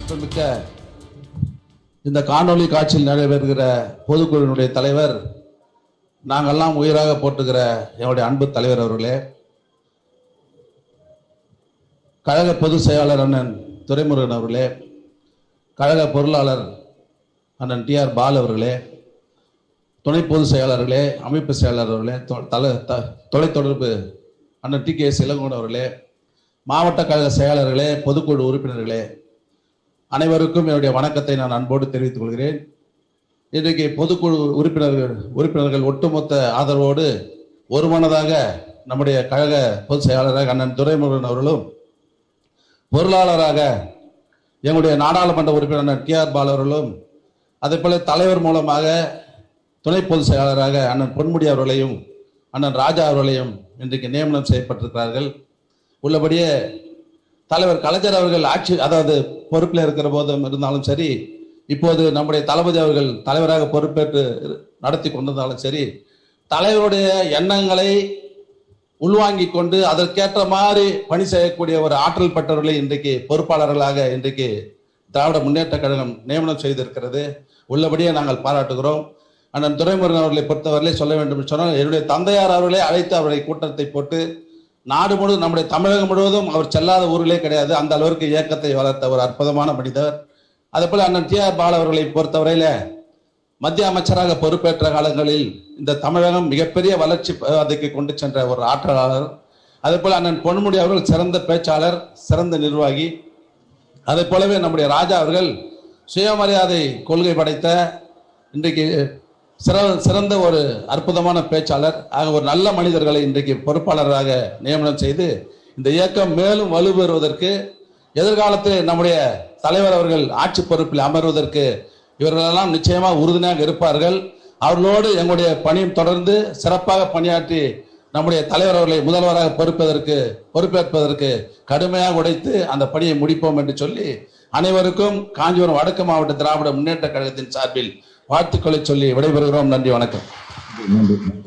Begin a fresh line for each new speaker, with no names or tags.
மதிப்புமிக்க இந்த காணொளி காட்சியில் நடைபெறுகிற பொதுக்குழுவினுடைய தலைவர் நாங்கெல்லாம் உயிராக போட்டுகிற என்னுடைய அன்பு தலைவர் அவர்களே கழக பொதுச் செயலாளர் அண்ணன் துரைமுருகன் அவர்களே கழக பொருளாளர் அண்ணன் டி ஆர் பால் அவர்களே துணை பொதுச் செயலாளர்களே அமைப்பு செயலாளர் அவர்களே தொ- தல த தொலைத்தொடர்பு அண்ணன் டி கே இளங்கோன் அவர்களே மாவட்ட கழக செயலாளர்களே பொதுக்குழு உறுப்பினர்களே அனைவருக்கும் என்னுடைய வணக்கத்தை நான் அன்போடு தெரிவித்துக் கொள்கிறேன் இன்றைக்கு பொதுக்குழு உறுப்பினர்கள் உறுப்பினர்கள் ஒட்டுமொத்த ஆதரவோடு ஒருமனதாக நம்முடைய கழக பொதுச் செயலாளராக அண்ணன் துரைமுருகன் அவர்களும் பொருளாளராக எங்களுடைய நாடாளுமன்ற உறுப்பினர் அண்ணன் டி ஆர் பால் அவர்களும் அதே போல தலைவர் மூலமாக துணை பொதுச் செயலாளராக அண்ணன் பொன்முடி அவர்களையும் அண்ணன் ராஜா அவர்களையும் இன்றைக்கு நியமனம் செய்யப்பட்டிருக்கிறார்கள் உள்ளபடியே தலைவர் கலைஞர் அவர்கள் ஆட்சி அதாவது பொறுப்பில் இருக்கிற போதும் இருந்தாலும் சரி இப்போது நம்முடைய தளபதி அவர்கள் தலைவராக பொறுப்பேற்று நடத்தி கொண்டிருந்தாலும் சரி தலைவருடைய எண்ணங்களை உள்வாங்கிக் கொண்டு அதற்கேற்ற மாதிரி பணி செய்யக்கூடிய ஒரு ஆற்றல் பெற்றவர்களை இன்றைக்கு பொறுப்பாளர்களாக இன்றைக்கு திராவிட முன்னேற்ற கழகம் நியமனம் செய்திருக்கிறது உள்ளபடியே நாங்கள் பாராட்டுகிறோம் அண்ணன் துரைமுருகன் அவர்களை பொறுத்தவரையிலே சொல்ல வேண்டும் என்று சொன்னால் என்னுடைய தந்தையார் அவர்களே அழைத்து அவருடைய கூட்டத்தை போட்டு நாடு முழுவதும் நம்முடைய தமிழகம் முழுவதும் அவர் செல்லாத ஊர்களே கிடையாது அந்த அளவிற்கு இயக்கத்தை வளர்த்த ஒரு அற்புதமான மனிதர் அதே போல அண்ணன் டி ஆர் பால் அவர்களை பொறுத்தவரையில மத்திய அமைச்சராக பொறுப்பேற்ற காலங்களில் இந்த தமிழகம் மிகப்பெரிய வளர்ச்சி பாதைக்கு கொண்டு சென்ற ஒரு ஆற்றலாளர் அதே போல அண்ணன் பொன்முடி அவர்கள் சிறந்த பேச்சாளர் சிறந்த நிர்வாகி அதே போலவே நம்முடைய ராஜா அவர்கள் சுயமரியாதை கொள்கை படைத்த இன்றைக்கு சிற சிறந்த ஒரு அற்புதமான பேச்சாளர் ஆக ஒரு நல்ல மனிதர்களை இன்றைக்கு பொறுப்பாளராக நியமனம் செய்து இந்த இயக்கம் மேலும் வலுப்பெறுவதற்கு எதிர்காலத்தில் நம்முடைய தலைவர் அவர்கள் ஆட்சி பொறுப்பில் அமர்வதற்கு இவர்களெல்லாம் நிச்சயமாக உறுதுணையாக இருப்பார்கள் அவர்களோடு எங்களுடைய பணியும் தொடர்ந்து சிறப்பாக பணியாற்றி நம்முடைய தலைவர் அவர்களை முதல்வராக பொறுப்பதற்கு பொறுப்பேற்பதற்கு கடுமையாக உடைத்து அந்த பணியை முடிப்போம் என்று சொல்லி அனைவருக்கும் காஞ்சிபுரம் வடக்கு மாவட்ட திராவிட முன்னேற்ற கழகத்தின் சார்பில் வாழ்த்துக்களை சொல்லி விடைபெறுகிறோம் நன்றி வணக்கம்
நன்றி